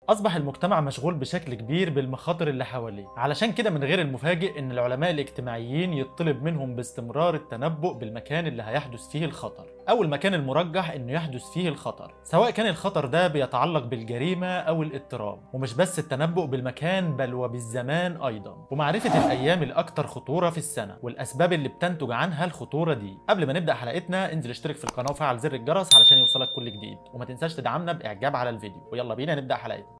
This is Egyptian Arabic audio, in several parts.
أصبح المجتمع مشغول بشكل كبير بالمخاطر اللي حواليه علشان كده من غير المفاجئ إن العلماء الاجتماعيين يطلب منهم باستمرار التنبؤ بالمكان اللي هيحدث فيه الخطر أو المكان المرجح إنه يحدث فيه الخطر سواء كان الخطر ده بيتعلق بالجريمة أو الاضطراب ومش بس التنبؤ بالمكان بل وبالزمان أيضا ومعرفة الأيام الأكثر خطورة في السنة والأسباب اللي بتنتج عنها الخطورة دي قبل ما نبدأ حلقتنا انزل اشترك في القناة وفعل زر الجرس علشان يوصلك كل جديد وما تنساش تدعمنا بإعجاب على الفيديو ويلا بينا نبدأ حلقتنا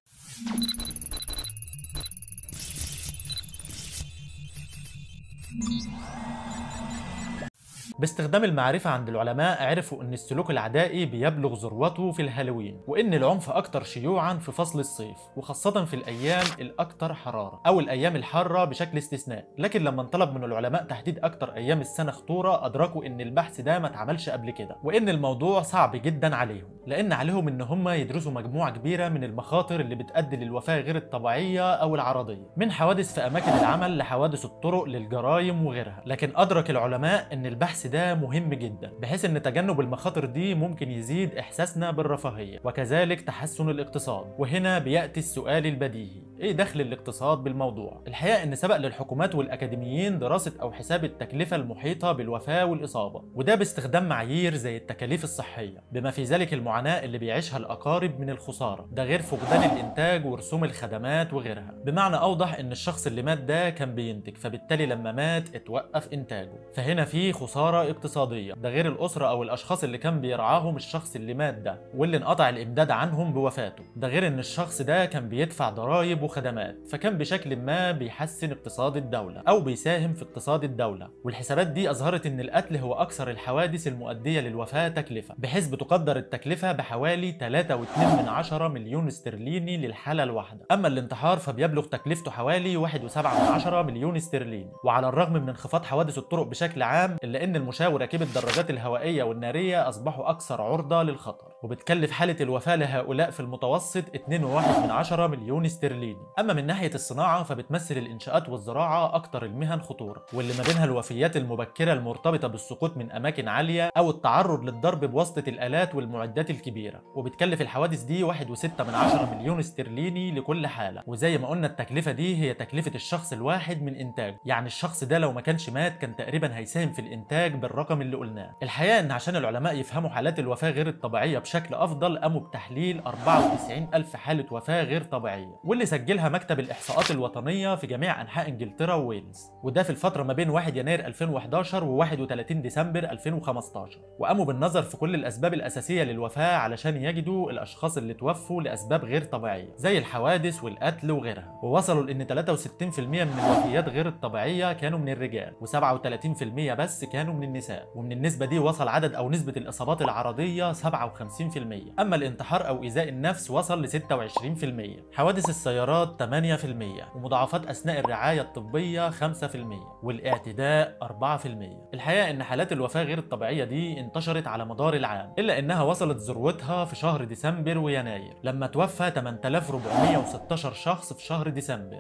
باستخدام المعرفة عند العلماء عرفوا أن السلوك العدائي بيبلغ ذروته في الهالوين وأن العنف أكثر شيوعا في فصل الصيف وخاصة في الأيام الأكثر حرارة أو الأيام الحارة بشكل استثناء لكن لما انطلب من العلماء تحديد أكثر أيام السنة خطورة أدركوا أن البحث ده ما اتعملش قبل كده وأن الموضوع صعب جدا عليهم لأن عليهم أن هم يدرسوا مجموعة كبيرة من المخاطر اللي بتؤدي للوفاة غير الطبيعية أو العرضية من حوادث في أماكن العمل لحوادث الطرق للجرائم وغيرها لكن أدرك العلماء أن البحث ده مهم جدا بحيث ان تجنب المخاطر دي ممكن يزيد احساسنا بالرفاهيه وكذلك تحسن الاقتصاد وهنا بياتي السؤال البديهي ايه دخل الاقتصاد بالموضوع الحقيقه ان سبق للحكومات والاكاديميين دراسه او حساب التكلفه المحيطه بالوفاه والاصابه وده باستخدام معايير زي التكاليف الصحيه بما في ذلك المعاناه اللي بيعيشها الاقارب من الخساره ده غير فقدان الانتاج ورسوم الخدمات وغيرها بمعنى اوضح ان الشخص اللي مات ده كان بينتج فبالتالي لما مات اتوقف انتاجه فهنا في خساره اقتصاديه ده غير الاسره او الاشخاص اللي كان بيرعاهم الشخص اللي مات ده واللي انقطع الامداد عنهم بوفاته ده غير ان الشخص ده كان بيدفع ضرائب وخدمات فكان بشكل ما بيحسن اقتصاد الدوله او بيساهم في اقتصاد الدوله والحسابات دي اظهرت ان القتل هو اكثر الحوادث المؤديه للوفاه تكلفه بحيث بتقدر التكلفه بحوالي 3.2 مليون استرليني للحاله الواحده اما الانتحار فبيبلغ تكلفته حوالي 1.7 مليون استرليني وعلى الرغم من انخفاض حوادث الطرق بشكل عام الا ان المشاة وراكبي الدراجات الهوائيه والناريه اصبحوا اكثر عرضه للخطر وبتكلف حاله الوفاه لهؤلاء في المتوسط 2.1 مليون استرليني اما من ناحيه الصناعه فبتمثل الانشاءات والزراعه اكثر المهن خطوره واللي ما بينها الوفيات المبكره المرتبطه بالسقوط من اماكن عاليه او التعرض للضرب بواسطه الالات والمعدات الكبيره وبتكلف الحوادث دي 1.6 مليون استرليني لكل حاله وزي ما قلنا التكلفه دي هي تكلفه الشخص الواحد من انتاجه يعني الشخص ده لو ما كانش مات كان تقريبا هيساهم في الانتاج بالرقم اللي قلناه الحقيقه ان عشان العلماء يفهموا حالات الوفاه غير الطبيعيه بشكل افضل قاموا بتحليل 94 الف حاله وفاه غير طبيعيه واللي سجلها مكتب الاحصاءات الوطنيه في جميع انحاء انجلترا وويلز وده في الفتره ما بين 1 يناير 2011 و 31 ديسمبر 2015 وقاموا بالنظر في كل الاسباب الاساسيه للوفاه علشان يجدوا الاشخاص اللي توفوا لاسباب غير طبيعيه زي الحوادث والقتل وغيرها ووصلوا لان 63% من الوفيات غير الطبيعيه كانوا من الرجال و37% بس كانوا من النساء ومن النسبه دي وصل عدد او نسبه الاصابات العرضيه 57% اما الانتحار او ايذاء النفس وصل ل 26% حوادث السيارات 8% ومضاعفات اثناء الرعايه الطبيه 5% والاعتداء 4% الحقيقه ان حالات الوفاه غير الطبيعيه دي انتشرت على مدار العام الا انها وصلت ذروتها في شهر ديسمبر ويناير لما توفى 8416 شخص في شهر ديسمبر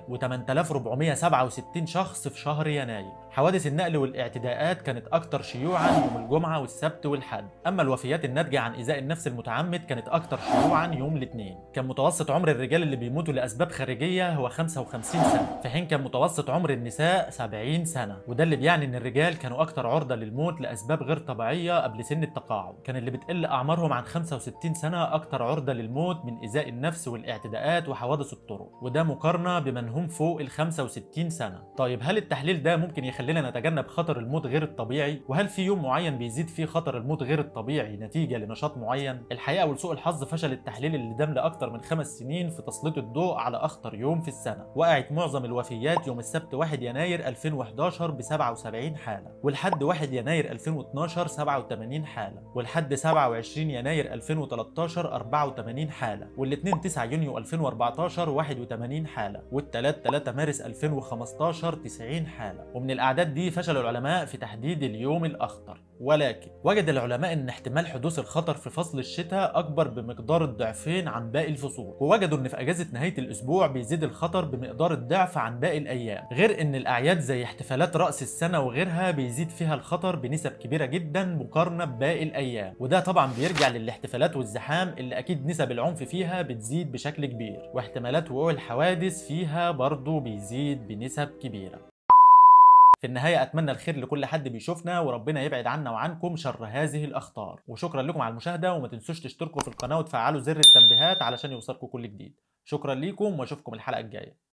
و8467 شخص في شهر يناير حوادث النقل والاعتداءات كانت اكثر شيوعا يوم الجمعه والسبت والحد اما الوفيات الناتجه عن ايذاء النفس المتعمد كانت اكثر شيوعا يوم الاثنين كان متوسط عمر الرجال اللي بيموتوا لاسباب خارجيه هو 55 سنه في حين كان متوسط عمر النساء 70 سنه وده اللي بيعني ان الرجال كانوا اكثر عرضه للموت لاسباب غير طبيعيه قبل سن التقاعد كان اللي بتقل اعمارهم عن 65 سنه اكثر عرضه للموت من ايذاء النفس والاعتداءات وحوادث الطرق وده مقارنه بمن هم فوق ال 65 سنه طيب هل التحليل ده ممكن يخلينا نتجنب خطر الموت غير الطبيعي وهل في يوم معين بيزيد فيه خطر الموت غير الطبيعي نتيجه لنشاط معين الحقيقه ولسوء الحظ فشل التحليل اللي دام لاكثر من خمس سنين في تسليط الضوء على اخطر يوم في السنه وقعت معظم الوفيات يوم السبت 1 يناير 2011 ب 77 حاله والحد 1 يناير 2012 87 حاله والحد 27 يناير 2013 84 حاله والاثنين 9 يونيو 2014 81 حاله والثلاث 3 مارس 2015 90 حاله ومن الاعداد دي فشل العلماء في تحديد اليوم الاخطر ولكن وجد العلماء ان احتمال حدوث الخطر في فصل الشتاء اكبر بمقدار الضعفين عن باقي الفصول ووجدوا ان في اجازه نهايه الاسبوع الاسبوع بيزيد الخطر بمقدار الضعف عن باقي الايام غير ان الاعياد زي احتفالات راس السنه وغيرها بيزيد فيها الخطر بنسب كبيره جدا مقارنه بباقي الايام وده طبعا بيرجع للاحتفالات والزحام اللي اكيد نسب العنف فيها بتزيد بشكل كبير واحتمالات وقوع الحوادث فيها برضه بيزيد بنسب كبيره في النهاية أتمنى الخير لكل حد بيشوفنا وربنا يبعد عنا وعنكم شر هذه الأخطار وشكرا لكم على المشاهدة وما تنسوش تشتركوا في القناة وتفعلوا زر التنبيهات علشان يوصلكم كل جديد شكرا ليكم واشوفكم الحلقة الجاية